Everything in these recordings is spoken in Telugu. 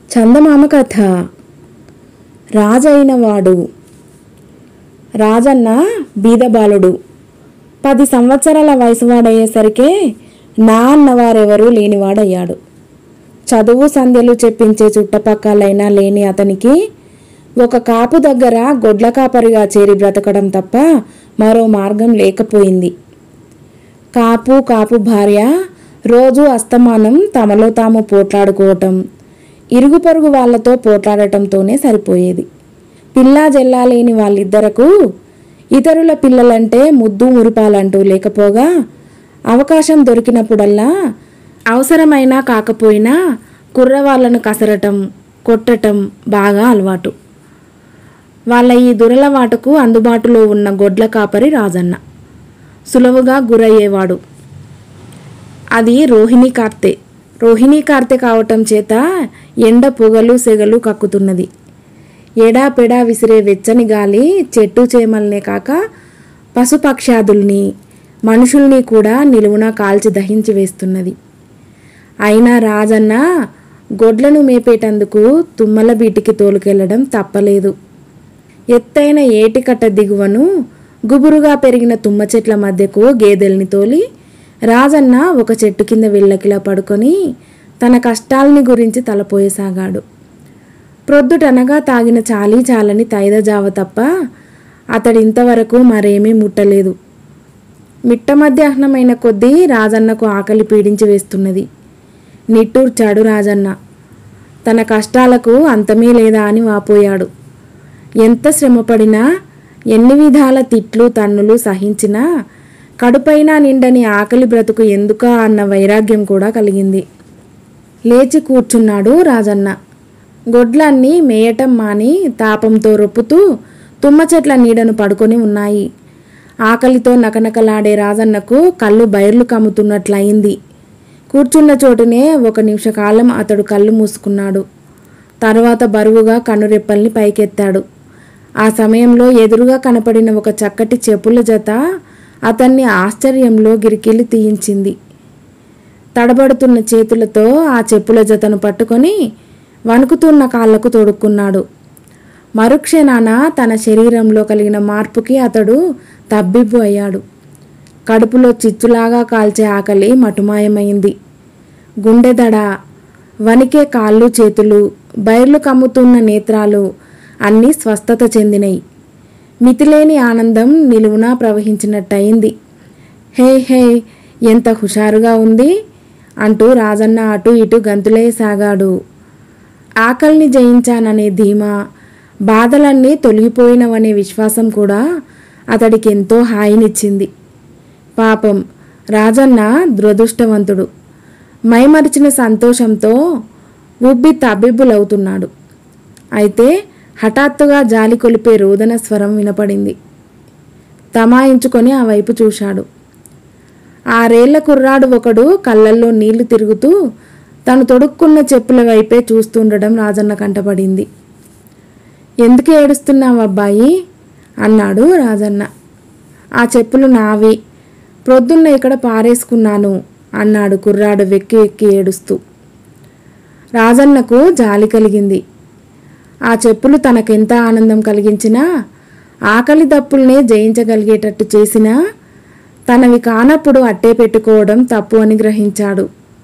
చందమామ కథ రాజైన వాడు రాజన్న బీదబాలుడు పది సంవత్సరాల వయసువాడయ్యేసరికే నా అన్నవారెవరూ లేనివాడయ్యాడు చదువు సంధ్యలు చెప్పించే చుట్టపక్కలైనా లేని అతనికి ఒక కాపు దగ్గర గొడ్ల కాపరిగా చేరి బ్రతకడం తప్ప మరో మార్గం లేకపోయింది కాపు కాపు భార్య రోజు అస్తమానం తమలో తాము పోట్లాడుకోవటం ఇరుగు పొరుగు వాళ్ళతో పోట్లాడటంతోనే సరిపోయేది పిల్లా జల్లా లేని వాళ్ళిద్దరకు ఇతరుల పిల్లలంటే ముద్దు మురిపాలంటూ లేకపోగా అవకాశం దొరికినప్పుడల్లా అవసరమైనా కాకపోయినా కుర్రవాళ్లను కసరటం కొట్టటం బాగా అలవాటు వాళ్ళ ఈ దురలవాటుకు అందుబాటులో ఉన్న గొడ్ల కాపరి రాజన్న సులువుగా గురయ్యేవాడు అది రోహిణి కార్తె రోహిణి కార్తె కావటం చేత ఎండ పొగలు సెగలు కక్కుతున్నది ఎడా పెడా విసిరే వెచ్చని గాలి చెట్టు చేమల్నే కాక పశుపక్షాదుల్ని మనుషుల్ని కూడా నిలువున కాల్చి దహించి వేస్తున్నది అయినా రాజన్న గొడ్లను మేపేటందుకు తుమ్మల బీటికి తోలుకెళ్లడం తప్పలేదు ఎత్తైన ఏటికట్ట దిగువను గుబురుగా పెరిగిన తుమ్మ చెట్ల మధ్యకు గేదెల్ని తోలి రాజన్న ఒక చెట్టు కింద వెళ్ళకిలా పడుకొని తన కష్టాల్ని గురించి తలపోయసాగాడు ప్రొద్దుటనగా తాగిన చాలీ చాలని తైదజావ తప్ప అతడింతవరకు మరేమీ ముట్టలేదు మిట్ట మధ్యాహ్నమైన కొద్దీ రాజన్నకు ఆకలి పీడించి వేస్తున్నది నిట్టూర్చాడు రాజన్న తన కష్టాలకు అంతమే లేదా అని వాపోయాడు ఎంత శ్రమపడినా ఎన్ని విధాల తిట్లు తన్నులు సహించినా కడుపైనా నిండని ఆకలి బ్రతుకు ఎందుకా అన్న వైరాగ్యం కూడా కలిగింది లేచి కూర్చున్నాడు రాజన్న గొడ్లన్నీ మేయటం మాని తాపంతో రొప్పుతూ తుమ్మ చెట్ల నీడను పడుకొని ఉన్నాయి ఆకలితో నకనకలాడే రాజన్నకు కళ్ళు బయర్లు కమ్ముతున్నట్లయింది కూర్చున్న చోటునే ఒక నిమిష కాలం అతడు కళ్ళు మూసుకున్నాడు తర్వాత బరువుగా కన్నురెప్పల్ని పైకెత్తాడు ఆ సమయంలో ఎదురుగా కనపడిన ఒక చక్కటి చెప్పుల జత అతన్ని ఆశ్చర్యంలో గిరికిల్లి తీయించింది తడబడుతున్న చేతులతో ఆ చెప్పుల జతను పట్టుకొని వణుకుతున్న కాళ్లకు తొడుక్కున్నాడు మరుక్షణాన తన శరీరంలో కలిగిన మార్పుకి అతడు తబ్బిబ్బు అయ్యాడు కడుపులో చిచ్చులాగా కాల్చే ఆకలి మటుమాయమైంది గుండెదడ వణికే కాళ్ళు చేతులు బైర్లు కమ్ముతున్న నేత్రాలు అన్నీ స్వస్థత చెందినయి మితిలేని ఆనందం నిలువునా ప్రవహించినట్టయింది హే హే ఎంత హుషారుగా ఉంది అంటూ రాజన్న అటు ఇటు గంతులేసాగాడు ఆకలిని జయించాననే ధీమా బాధలన్నీ తొలగిపోయినవనే విశ్వాసం కూడా అతడికి ఎంతో హాయినిచ్చింది పాపం రాజన్న దురదృష్టవంతుడు మైమరిచిన సంతోషంతో ఉబ్బి తబ్బిబ్బులవుతున్నాడు అయితే హఠాత్తుగా జాలి కొలిపే రోదన స్వరం వినపడింది తమాయించుకొని ఆ వైపు చూశాడు ఆరేళ్ల కుర్రాడు ఒకడు కళ్ళల్లో నీళ్లు తిరుగుతూ తను తొడుక్కున్న చెప్పుల వైపే చూస్తుండడం రాజన్న కంటపడింది ఎందుకు ఏడుస్తున్నావు అబ్బాయి అన్నాడు రాజన్న ఆ చెప్పులు నావి ప్రొద్దున్న ఇక్కడ పారేసుకున్నాను అన్నాడు కుర్రాడు వెక్కి వెక్కి ఏడుస్తూ రాజన్నకు జాలి కలిగింది ఆ చెప్పులు తనకెంత ఆనందం కలిగించినా ఆకలి దప్పుల్నే జయించగలిగేటట్టు చేసినా తనవి కానప్పుడు అట్టే పెట్టుకోవడం తప్పు అని గ్రహించాడు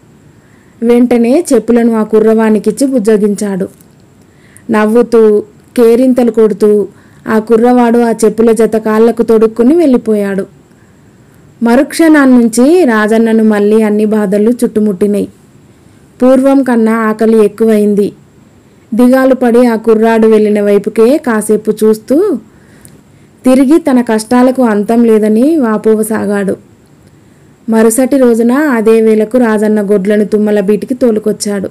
వెంటనే చెప్పులను ఆ కుర్రవానికిచ్చి బుజ్జగించాడు నవ్వుతూ కేరింతలు కొడుతూ ఆ కుర్రవాడు ఆ చెప్పుల జత కాళ్లకు తొడుక్కుని వెళ్ళిపోయాడు మరుక్షణాన్నించి రాజన్నను మళ్ళీ అన్ని బాధలు చుట్టుముట్టినాయి పూర్వం కన్నా ఆకలి ఎక్కువైంది దిగాలు పడి ఆ కుర్రాడు వెళ్ళిన వైపుకే కాసేపు చూస్తూ తిరిగి తన కష్టాలకు అంతం లేదని వాపోవసాగాడు మరుసటి రోజున అదే వేళకు రాజన్న గొడ్లను తుమ్మల బీటికి తోలుకొచ్చాడు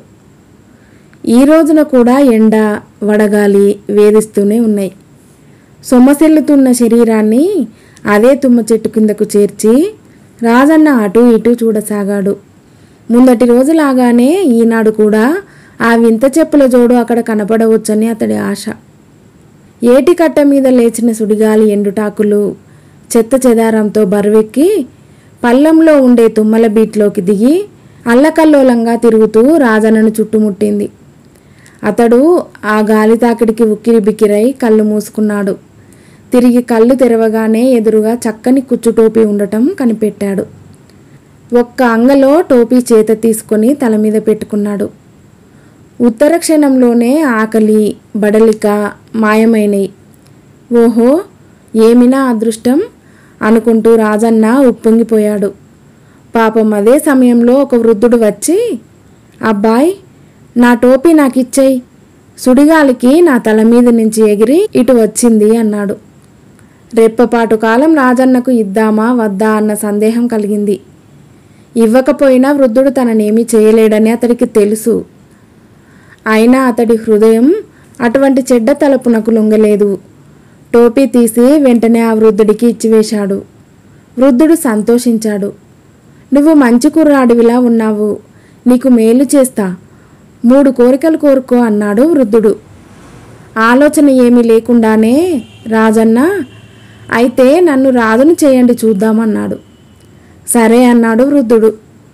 ఈ రోజున కూడా ఎండ వడగాలి వేధిస్తూనే ఉన్నాయి సొమ్మసిల్లుతున్న శరీరాన్ని అదే తుమ్మ చెట్టు కిందకు చేర్చి రాజన్న అటూ ఇటూ చూడసాగాడు ముందటి రోజులాగానే ఈనాడు కూడా ఆ వింత చెప్పుల జోడు అక్కడ కనపడవచ్చని అతడి ఆశ ఏటి కట్ట మీద లేచిన సుడిగాలి ఎండుటాకులు చెత్త చెదారంతో బరువెక్కి పల్లంలో ఉండే తుమ్మల బీట్లోకి దిగి అల్లకల్లోలంగా తిరుగుతూ రాజన్నను చుట్టుముట్టింది అతడు ఆ గాలి తాకిడికి ఉక్కిరి బిక్కిరై కళ్ళు మూసుకున్నాడు తిరిగి కళ్ళు తెరవగానే ఎదురుగా చక్కని కుచ్చు టోపీ ఉండటం కనిపెట్టాడు ఒక్క అంగలో టోపీ చేత తీసుకొని తల మీద పెట్టుకున్నాడు ఉత్తర క్షణంలోనే ఆకలి బడలిక మాయమైనవి ఓహో ఏమినా అదృష్టం అనుకుంటూ రాజన్న ఉప్పొంగిపోయాడు పాపం అదే సమయంలో ఒక వృద్ధుడు వచ్చి అబ్బాయ్ నా టోపీ నాకు ఇచ్చేయి సుడిగాలికి నా తల మీద నుంచి ఎగిరి ఇటు వచ్చింది అన్నాడు రెప్పపాటు కాలం రాజన్నకు ఇద్దామా వద్దా అన్న సందేహం కలిగింది ఇవ్వకపోయినా వృద్ధుడు తననేమీ చేయలేడని అతడికి తెలుసు అయినా అతడి హృదయం అటువంటి చెడ్డ తలపునకు లొంగలేదు టోపీ తీసి వెంటనే ఆ వృద్ధుడికి ఇచ్చివేశాడు వృద్ధుడు సంతోషించాడు నువ్వు మంచి కుర్రాడివిలా ఉన్నావు నీకు మేలు చేస్తా మూడు కోరికలు కోరుకో అన్నాడు వృద్ధుడు ఆలోచన ఏమీ లేకుండానే రాజన్న అయితే నన్ను రాజును చేయండి చూద్దామన్నాడు సరే అన్నాడు వృద్ధుడు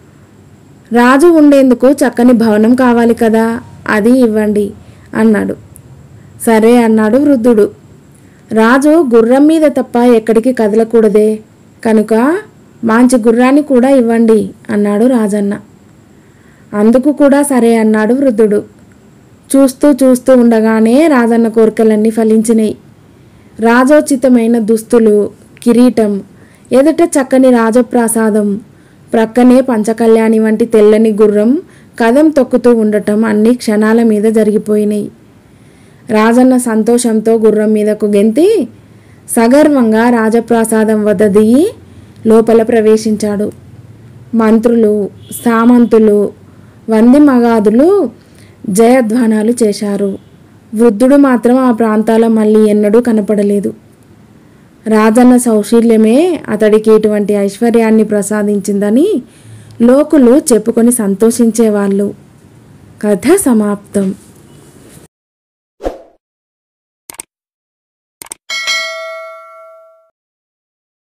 రాజు ఉండేందుకు చక్కని భవనం కావాలి కదా అది ఇవ్వండి అన్నాడు సరే అన్నాడు వృద్ధుడు రాజు గుర్రం మీద తప్ప ఎక్కడికి కదలకూడదే కనుక మంచి గుర్రాన్ని కూడా ఇవ్వండి అన్నాడు రాజన్న అందుకు కూడా సరే అన్నాడు వృద్ధుడు చూస్తూ చూస్తూ ఉండగానే రాజన్న కోరికలన్నీ ఫలించినాయి రాజోచితమైన దుస్తులు కిరీటం ఎదుట చక్కని రాజప్రాసాదం ప్రక్కనే పంచకళ్యాణి వంటి తెల్లని గుర్రం కదం తొక్కుతూ ఉండటం అన్ని క్షణాల మీద జరిగిపోయినాయి రాజన్న సంతోషంతో గుర్రం మీదకు గెంతి సగర్వంగా రాజప్రాసాదం వద్ద దిగి లోపల ప్రవేశించాడు మంత్రులు సామంతులు వంది మగాదులు జయధ్వానాలు చేశారు వృద్ధుడు మాత్రం ఆ ప్రాంతాల మళ్ళీ ఎన్నడూ కనపడలేదు రాజన్న సౌశీల్యమే అతడికి ఇటువంటి ఐశ్వర్యాన్ని ప్రసాదించిందని లోకులు చెప్పుకొని సంతోషించేవాళ్ళు కథ సమాప్తం